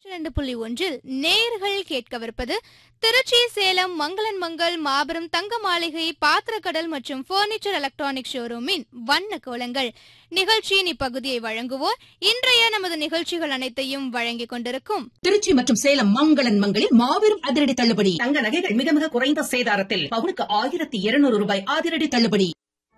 இரண்டு புள்ளி ஒன்றில் நேர்கள் கேட்கவிருப்பது திருச்சி சேலம் மங்களன் மங்கள் மாபெரும் தங்க மாளிகை பாத்திரக்கடல் மற்றும் பர்னிச்சர் எலக்ட்ரானிக் ஷோரூமின் வண்ண கோலங்கள் நிகழ்ச்சியின் இப்பகுதியை வழங்குவோர் இன்றைய நமது நிகழ்ச்சிகள் அனைத்தையும் வழங்கிக் கொண்டிருக்கும் திருச்சி மற்றும் சேலம் மங்களன் மங்களில் மாபெரும் அதிரடி தள்ளுபடி தங்க நகைகள் மிக மிக குறைந்த சேதாரத்தில் பவுனுக்கு ஆயிரத்தி இருநூறு ரூபாய் அதிரடி தள்ளுபடி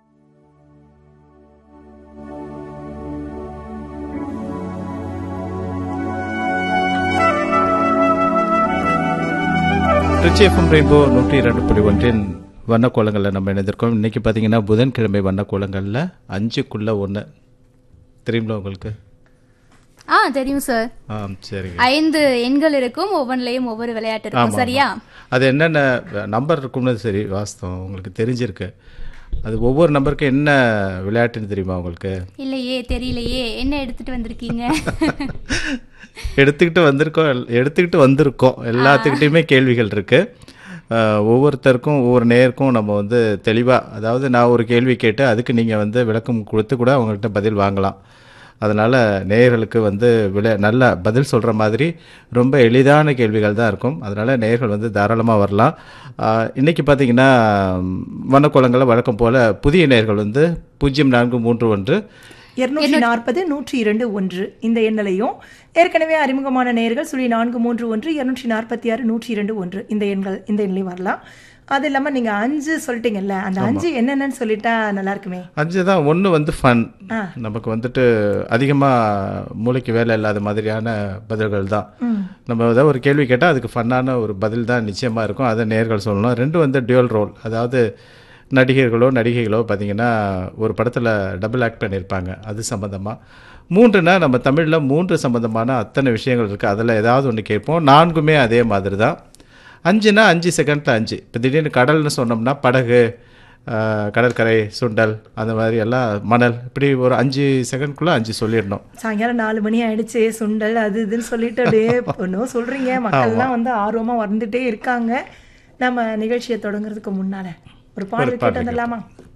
ரிச்சி எஃப்எம் ரெயின்போ நூற்றி இரண்டு புள்ளி ஒன்றின் வண்ணக்கோலங்களில் நம்ம இணைந்திருக்கோம் இன்னைக்கு பார்த்தீங்கன்னா புதன்கிழமை வண்ணக்கோலங்களில் அஞ்சுக்குள்ள ஒன்று தெரியுங்களா உங்களுக்கு ஆ தெரியும் சார் ஆ சரிங்க ஐந்து எண்கள் இருக்கும் ஒவ்வொன்றிலையும் ஒவ்வொரு விளையாட்டு இருக்கும் ஆமா, சரியா ஆமா. அது என்னென்ன நம்பர் இருக்கும்னு சரி வாஸ்தவம் உங்களுக்கு தெரிஞ்சிருக்கு அது ஒவ்வொரு நம்பருக்கும் என்ன விளையாட்டுன்னு தெரியுமா உங்களுக்கு இல்லையே தெரியலையே என்ன எடுத்துட்டு வந்திருக்கீங்க எடுத்துக்கிட்டு வந்திருக்கோம் எல்- எடுத்துக்கிட்டு வந்திருக்கோம் எல்லாத்துக்கிட்டையுமே கேள்விகள் இருக்கு அஹ், ஒவ்வொருத்தருக்கும் ஒவ்வொரு நேருக்கும் நம்ம வந்து தெளிவாக அதாவது நான் ஒரு கேள்வி கேட்டு அதுக்கு நீங்கள் வந்து விளக்கம் கொடுத்து கூட அவங்கள்ட்ட பதில் வாங்கலாம் அதனால் நேயர்களுக்கு வந்து விளை நல்ல பதில் சொல்கிற மாதிரி ரொம்ப எளிதான கேள்விகள் தான் இருக்கும் அதனால் நேயர்கள் வந்து தாராளமாக வரலாம் அஹ், இன்னைக்கு பார்த்தீங்கன்னா வண்ணக்கோலங்களில் வழக்கம் போல் புதிய நேயர்கள் வந்து பூஜ்ஜியம் நான்கு மூன்று ஒன்று இருநூற்றி நாற்பது நூற்றி இரண்டு ஒன்று இந்த எண்ணிலையும் ஏற்கனவே அறிமுகமான நேர்கள் சுழி நான்கு மூன்று ஒன்று இருநூற்றி நாற்பத்தி ஆறு நூற்றி இரண்டு ஒன்று இந்த எண்கள் இந்த எண்ணிலையும் வரலாம் அது இல்லாமல் நீங்கள் அஞ்சு சொல்லிட்டீங்கல்ல அந்த அஞ்சு என்னென்னு சொல்லிட்டா நல்லா இருக்குமே அஞ்சு தான் ஒன்று வந்து ஃபன் நமக்கு வந்துட்டு அதிகமாக மூளைக்கு வேலை இல்லாத மாதிரியான பதில்கள் தான் நம்ம ஏதாவது ஒரு கேள்வி கேட்டால் அதுக்கு ஃபன்னான ஒரு பதில் தான் நிச்சயமாக இருக்கும் அதை நேர்கள் சொல்லணும் ரெண்டு வந்து டியூல் ரோல் அதாவது நடிகர்களோ நடிகைகளோ பார்த்தீங்கன்னா ஒரு படத்தில் டபுள் ஆக்ட் பண்ணியிருப்பாங்க அது சம்மந்தமாக மூன்றுனா நம்ம தமிழில் மூன்று சம்மந்தமான அத்தனை விஷயங்கள் இருக்குது அதில் ஏதாவது ஒன்று கேட்போம் நான்குமே அதே மாதிரி தான் அஞ்சுனா அஞ்சு செகண்டில் அஞ்சு இப்போ திடீர்னு கடல்னு சொன்னோம்னா படகு ஆஹ், கடற்கரை சுண்டல் அந்த மாதிரி எல்லாம் மணல் இப்படி ஒரு அஞ்சு செகண்ட்குள்ளே அஞ்சு சொல்லிடணும் சாயங்காலம் நாலு மணி ஆயிடுச்சு சுண்டல் அது இதுன்னு சொல்லிட்டு அப்படியே ஒன்றும் சொல்றீங்க மக்கள்லாம் வந்து ஆர்வமா வந்துட்டே இருக்காங்க நம்ம நிகழ்ச்சியை தொடங்குறதுக்கு முன்னால ஒரு பாடல் கேட்டு வந்துடலாமா